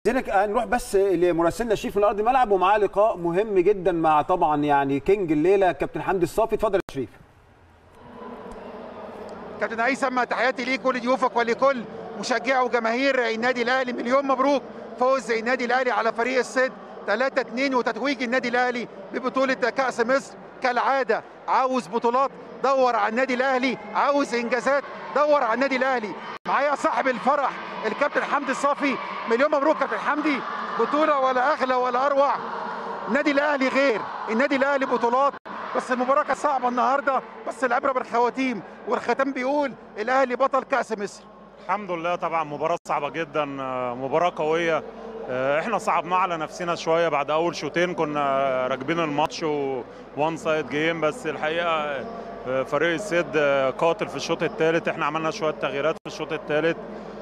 زينك نروح بس لمراسلنا شريف من ارض الملعب ومعاه لقاء مهم جدا مع طبعا يعني كينج الليله كابتن حمدي الصافي اتفضل يا شريف كابتن هيثم تحياتي ليك ولضيوفك ولكل مشجعي وجماهير النادي الاهلي مليون مبروك فوز النادي الاهلي على فريق الصيد 3 2 وتتويج النادي الاهلي ببطوله كاس مصر كالعاده عاوز بطولات دور على النادي الاهلي عاوز انجازات دور على النادي الاهلي معايا صاحب الفرح الكابتن حمدي الصافي مليون مبروك كابتن حمدي بطوله ولا اغلى ولا اروع النادي الاهلي غير النادي الاهلي بطولات بس المباراه كانت صعبه النهارده بس العبره بالخواتيم والختام بيقول الاهلي بطل كاس مصر الحمد لله طبعا مباراة صعبة جدا مباراة قوية احنا صعبناها على نفسنا شوية بعد أول شوطين كنا راكبين الماتش وان سايد جيم بس الحقيقة فريق السيد قاتل في الشوط الثالث احنا عملنا شوية تغييرات في الشوط الثالث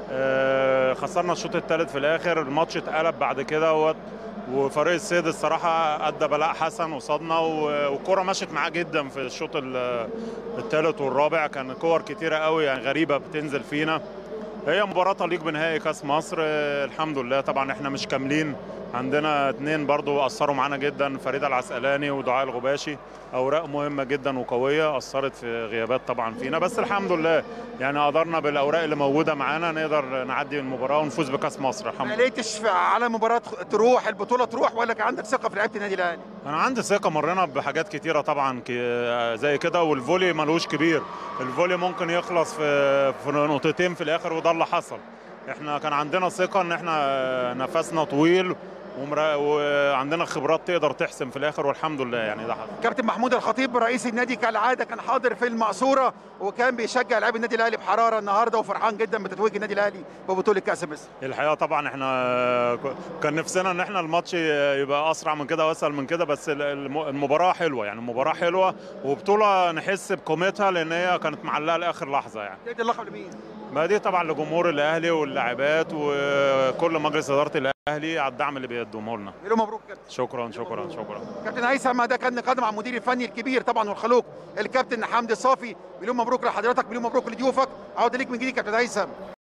خسرنا الشوط الثالث في الآخر الماتش اتقلب بعد كده وفريق السيد الصراحة أدى بلاء حسن وصادنا والكرة مشت معاه جدا في الشوط الثالث والرابع كان كور كتيرة قوي يعني غريبة بتنزل فينا هي مباراة تليق بنهائي كاس مصر الحمد لله طبعا احنا مش كاملين عندنا اتنين برضو اثروا معانا جدا فريدة العسقلاني ودعاء الغباشي اوراق مهمه جدا وقويه اثرت في غيابات طبعا فينا بس الحمد لله يعني قدرنا بالاوراق اللي موجوده معانا نقدر نعدي المباراه ونفوز بكاس مصر الحمد لله ما لقيتش على مباراه تروح البطوله تروح ولا كان عندك ثقه في لعيبه النادي الاهلي انا عندي ثقه مرينا بحاجات كتيره طبعا زي كده والفولي ملوش كبير الفولي ممكن يخلص في في نقطتين في الاخر وده اللي حصل احنا كان عندنا ثقه ان احنا نفسنا طويل وعندنا خبرات تقدر تحسم في الاخر والحمد لله يعني ده حصل كابتن محمود الخطيب رئيس النادي كالعاده كان حاضر في المقصوره وكان بيشجع لاعبي النادي الاهلي بحراره النهارده وفرحان جدا بتتويج النادي الاهلي ببطوله كاس مصر الحقيقه طبعا احنا كان نفسنا ان احنا الماتش يبقى اسرع من كده واسهل من كده بس المباراه حلوه يعني المباراه حلوه وبطوله نحس بقيمتها لان هي كانت معلقه لاخر لحظه يعني تدي اللقب لمين؟ ما دي طبعا لجمهور الاهلي واللاعبات وكل مجلس اداره الاهلي على الدعم اللي بيقدمه لنا مليون مبروك كابتن شكرا شكرا شكرا كابتن هيثم ده كان نقدم على المدير الفني الكبير طبعا والخلوق الكابتن حمدي الصافي مليون مبروك لحضرتك مليون مبروك لضيوفك عوده ليك من جديد كابتن هيثم